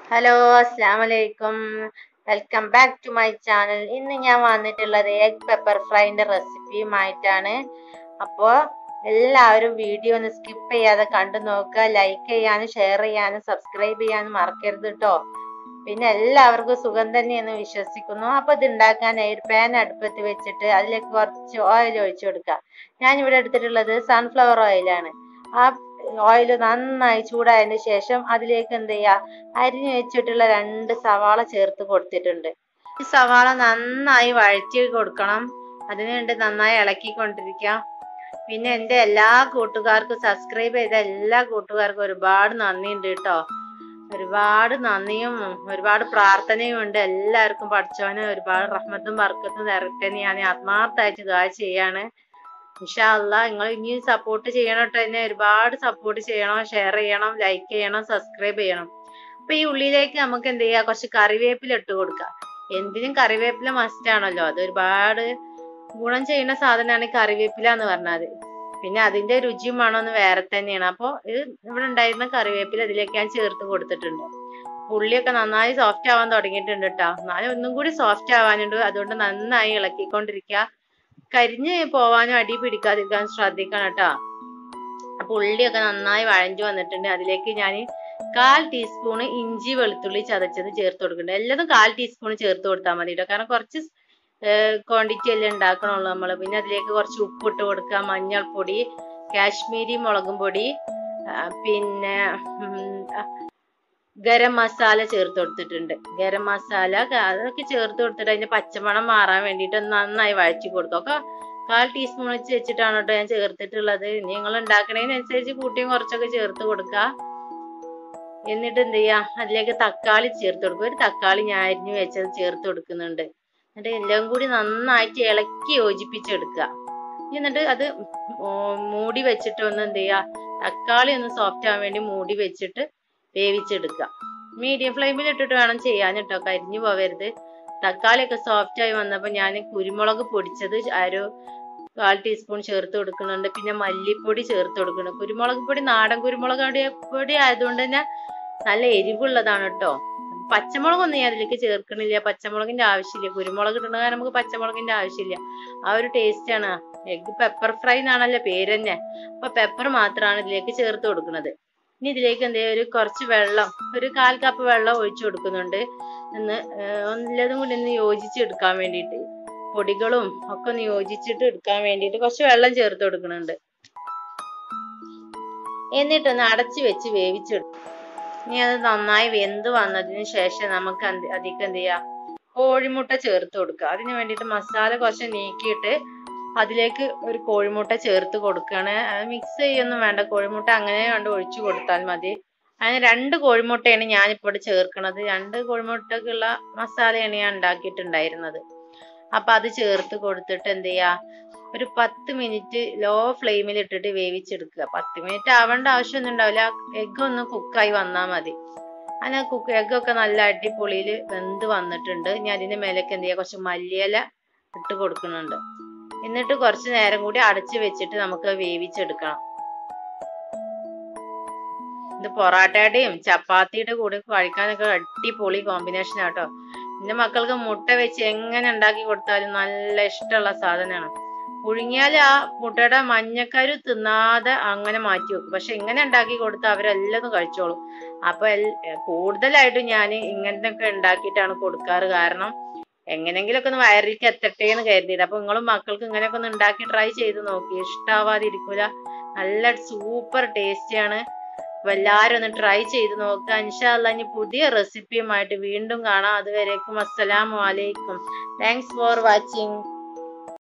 hello അസ്സാം വലൈക്കും welcome back to my channel ഇന്ന് ഞാൻ വന്നിട്ടുള്ളത് എഗ് പെപ്പർ ഫ്രൈൻ്റെ റെസിപ്പിയുമായിട്ടാണ് അപ്പോൾ എല്ലാവരും വീഡിയോ ഒന്ന് സ്കിപ്പ് ചെയ്യാതെ കണ്ടു നോക്കുക ലൈക്ക് ചെയ്യാനും ഷെയർ ചെയ്യാനും സബ്സ്ക്രൈബ് ചെയ്യാനും മറക്കരുത് കേട്ടോ പിന്നെ എല്ലാവർക്കും സുഖം തന്നെയെന്ന് വിശ്വസിക്കുന്നു അപ്പോൾ ഇത് ഉണ്ടാക്കാൻ എയർ പാൻ അടുപ്പത്ത് വെച്ചിട്ട് അതിലേക്ക് കുറച്ച് ഓയിൽ ഒഴിച്ചു കൊടുക്കുക ഞാനിവിടെ എടുത്തിട്ടുള്ളത് സൺഫ്ലവർ ഓയിലാണ് ആ ഓയിൽ നന്നായി ചൂടായതിന് ശേഷം അതിലേക്ക് എന്ത് ചെയ്യുക അരിഞ്ഞു വെച്ചിട്ടുള്ള രണ്ട് സവാള ചേർത്ത് കൊടുത്തിട്ടുണ്ട് ഈ സവാള നന്നായി വഴറ്റി കൊടുക്കണം അതിനുവേണ്ടി നന്നായി ഇളക്കിക്കൊണ്ടിരിക്കാം പിന്നെ എൻ്റെ എല്ലാ കൂട്ടുകാർക്കും സബ്സ്ക്രൈബ് ചെയ്ത എല്ലാ കൂട്ടുകാർക്കും ഒരുപാട് നന്ദിയുണ്ട് കേട്ടോ ഒരുപാട് നന്ദിയും ഒരുപാട് പ്രാർത്ഥനയും ഉണ്ട് എല്ലാവർക്കും പഠിച്ചവന് ഒരുപാട് റഹ്മത്തും ബർക്കത്തും തരട്ടെ ഞാൻ ആത്മാർത്ഥമായിട്ട് ദുആ ചെയ്യാണ് ഇൻഷാല്ല നിങ്ങൾ ഇനി സപ്പോർട്ട് ചെയ്യണം കേട്ടോ എന്നെ ഒരുപാട് സപ്പോർട്ട് ചെയ്യണം ഷെയർ ചെയ്യണം ലൈക്ക് ചെയ്യണം സബ്സ്ക്രൈബ് ചെയ്യണം അപ്പൊ ഈ ഉള്ളിലേക്ക് നമുക്ക് എന്ത് ചെയ്യാം കുറച്ച് കറിവേപ്പില ഇട്ട് കൊടുക്കാം എന്തിനും കറിവേപ്പില മസ്റ്റ് ആണല്ലോ അത് ഒരുപാട് ഗുണം ചെയ്യുന്ന സാധനമാണ് ഈ കറിവേപ്പില എന്ന് പറഞ്ഞാൽ പിന്നെ അതിന്റെ രുചിയും മണമൊന്നും വേറെ തന്നെയാണ് അപ്പോൾ ഇത് ഇവിടെ ഉണ്ടായിരുന്ന കറിവേപ്പില ഇതിലേക്ക് ഞാൻ ചേർത്ത് കൊടുത്തിട്ടുണ്ട് ഉള്ളിയൊക്കെ നന്നായി സോഫ്റ്റ് ആവാൻ തുടങ്ങിയിട്ടുണ്ട് കേട്ടോ എന്നാലും ഒന്നും കൂടി സോഫ്റ്റ് ആവാനുണ്ട് അതുകൊണ്ട് നന്നായി ഇളക്കിക്കൊണ്ടിരിക്കുക കരിഞ്ഞ് പോവാനും അടി പിടിക്കാതിരിക്കാനും ശ്രദ്ധിക്കണം കേട്ടോ അപ്പൊ ഉള്ളിയൊക്കെ നന്നായി വഴഞ്ഞു വന്നിട്ടുണ്ട് അതിലേക്ക് ഞാൻ കാൽ ടീസ്പൂൺ ഇഞ്ചി വെളുത്തുള്ളി ചതച്ചത് ചേർത്ത് കൊടുക്കുന്നുണ്ട് എല്ലാതും കാൽ ടീസ്പൂൺ ചേർത്ത് കൊടുത്താൽ മതി കേട്ടോ കാരണം കുറച്ച് ക്വാണ്ടിറ്റി അല്ലേ ഉണ്ടാക്കണുള്ളൂ നമ്മൾ പിന്നെ അതിലേക്ക് കുറച്ച് ഉപ്പിട്ട് കൊടുക്കുക മഞ്ഞൾപ്പൊടി കാശ്മീരി മുളകും പൊടി പിന്നെ ഗരം മസാല ചേർത്ത് കൊടുത്തിട്ടുണ്ട് ഗരം മസാല അതൊക്കെ ചേർത്ത് കൊടുത്തിട്ട് അതിന്റെ പച്ചമണം മാറാൻ വേണ്ടിയിട്ട് നന്നായി വഴറ്റി കൊടുക്കും ഒക്കെ കാൽ ടീസ്പൂൺ വെച്ച് വെച്ചിട്ടാണ് കേട്ടോ ഞാൻ ചേർത്തിട്ടുള്ളത് നിങ്ങൾ ഉണ്ടാക്കണതിനനുസരിച്ച് കൂട്ടിയും കുറച്ചൊക്കെ ചേർത്ത് കൊടുക്കുക എന്നിട്ട് എന്ത് ചെയ്യാ അതിലേക്ക് തക്കാളി ചേർത്ത് കൊടുക്കുക ഒരു തക്കാളി ഞാൻ അരിഞ്ഞു വെച്ചത് ചേർത്ത് കൊടുക്കുന്നുണ്ട് എന്നിട്ട് എല്ലാം കൂടി നന്നായിട്ട് ഇളക്കി യോജിപ്പിച്ചെടുക്കുക എന്നിട്ട് അത് മൂടി വെച്ചിട്ട് ഒന്ന് എന്ത് ചെയ്യുക തക്കാളി ഒന്ന് സോഫ്റ്റ് ആവാൻ വേണ്ടി മൂടി വെച്ചിട്ട് വേവിച്ചെടുക്കുക മീഡിയം ഫ്ലെയിമിൽ ഇട്ടിട്ട് വേണം ചെയ്യാൻ കേട്ടോ കരിഞ്ഞു പോവരുത് തക്കാളിയൊക്കെ സോഫ്റ്റ് ആയി വന്നപ്പോൾ ഞാൻ കുരുമുളക് പൊടിച്ചത് ഒരു കാൽ ടീസ്പൂൺ ചേർത്ത് കൊടുക്കുന്നുണ്ട് പിന്നെ മല്ലിപ്പൊടി ചേർത്ത് കൊടുക്കുന്നുണ്ട് കുരുമുളക് പൊടി നാടൻ കുരുമുളക് പൊടി ആയതുകൊണ്ട് തന്നെ നല്ല എരിവുള്ളതാണ് കേട്ടോ പച്ചമുളകൊന്നും ഞാൻ അതിലേക്ക് ചേർക്കണില്ല പച്ചമുളകിന്റെ ആവശ്യമില്ല കുരുമുളക് ഇടുന്ന കാരണം നമുക്ക് പച്ചമുളകിന്റെ ആവശ്യമില്ല ആ ഒരു ടേസ്റ്റ് ആണ് എഗ് പെപ്പർ ഫ്രൈ എന്നാണല്ലോ പേര് തന്നെ അപ്പൊ പെപ്പർ മാത്രമാണ് ഇതിലേക്ക് ചേർത്ത് കൊടുക്കുന്നത് ഇനി ഇതിലേക്ക് എന്ത് ഒരു കുറച്ച് വെള്ളം ഒരു കാൽ കപ്പ് വെള്ളം ഒഴിച്ചു കൊടുക്കുന്നുണ്ട് എന്ന് എല്ലാതും കൂടി ഒന്ന് യോജിച്ചെടുക്കാൻ വേണ്ടിയിട്ട് പൊടികളും ഒക്കെ ഒന്ന് യോജിച്ചിട്ട് എടുക്കാൻ വേണ്ടിയിട്ട് കുറച്ച് വെള്ളം ചേർത്ത് കൊടുക്കുന്നുണ്ട് എന്നിട്ടൊന്ന് അടച്ചു വെച്ച് വേവിച്ചെടുക്കും ഇനി അത് നന്നായി വെന്ത് വന്നതിന് ശേഷം നമുക്ക് അതിലേക്ക് എന്ത് ചെയ്യാം കോഴിമുട്ട ചേർത്ത് കൊടുക്കുക അതിന് വേണ്ടിയിട്ട് മസാല കുറച്ച് നീക്കിയിട്ട് അതിലേക്ക് ഒരു കോഴിമുട്ട ചേർത്ത് കൊടുക്കുകയാണ് അത് മിക്സ് ചെയ്യൊന്നും വേണ്ട കോഴിമുട്ട അങ്ങനെ കണ്ട് ഒഴിച്ചു കൊടുത്താൽ മതി അതിന് രണ്ട് കോഴിമുട്ടയാണ് ഞാനിപ്പോൾ ഇവിടെ ചേർക്കുന്നത് രണ്ട് കോഴിമുട്ടക്കുള്ള മസാലയാണ് ഞാൻ ഉണ്ടാക്കിയിട്ടുണ്ടായിരുന്നത് അപ്പൊ അത് ചേർത്ത് കൊടുത്തിട്ട് എന്ത് ചെയ്യാ ഒരു പത്ത് മിനിറ്റ് ലോ ഫ്ലെയിമിൽ ഇട്ടിട്ട് വേവിച്ചെടുക്കുക പത്ത് മിനിറ്റ് ആവേണ്ട ആവശ്യമൊന്നും ഉണ്ടാവില്ല എഗ് ഒന്ന് കുക്കായി വന്നാൽ മതി അങ്ങനെ കുക്ക് എഗ്ഗൊക്കെ നല്ല അടിപൊളിയിൽ വെന്ത് വന്നിട്ടുണ്ട് ഇനി അതിന്റെ മേലേക്ക് എന്ത് ചെയ്യുക കുറച്ച് മല്ലിയില ഇട്ട് കൊടുക്കുന്നുണ്ട് എന്നിട്ട് കുറച്ച് നേരം കൂടി അടച്ചു വെച്ചിട്ട് നമുക്ക് വേവിച്ചെടുക്കണം ഇത് പൊറാട്ടയുടെയും ചപ്പാത്തിയുടെ കൂടെ കഴിക്കാനൊക്കെ അടിപൊളി കോമ്പിനേഷൻ ആട്ടോ എന്റെ മക്കൾക്ക് മുട്ട വെച്ച് എങ്ങനെ ഉണ്ടാക്കി കൊടുത്താലും നല്ല ഇഷ്ടമുള്ള സാധനമാണ് പുഴുങ്ങിയാൽ ആ മുട്ടയുടെ മഞ്ഞക്കരു തിന്നാതെ അങ്ങനെ മാറ്റി വെക്കും പക്ഷെ ഇങ്ങനെ ഉണ്ടാക്കി കൊടുത്താൽ അവരെല്ലതും കഴിച്ചോളും അപ്പൊ കൂടുതലായിട്ടും ഞാൻ ഇങ്ങനത്തെ ഉണ്ടാക്കിയിട്ടാണ് കൊടുക്കാറ് കാരണം എങ്ങനെങ്കിലുമൊക്കെ ഒന്ന് വയറിലേക്ക് എത്തട്ടെ എന്ന് കരുതിയിട്ട് അപ്പൊ നിങ്ങളും മക്കൾക്ക് ഇങ്ങനെയൊക്കെ ഒന്ന് ഉണ്ടാക്കി ട്രൈ ചെയ്ത് നോക്കി ഇഷ്ടാവാതിരിക്കൂല നല്ല സൂപ്പർ ടേസ്റ്റിയാണ് അപ്പൊ എല്ലാവരും ഒന്ന് ട്രൈ ചെയ്ത് നോക്കുക ഇൻഷാല്ല ഇനി പുതിയ റെസിപ്പിയുമായിട്ട് വീണ്ടും കാണാം അതുവരേക്കും അസ്സലാമു അലൈക്കും താങ്ക്സ് ഫോർ വാച്ചിങ്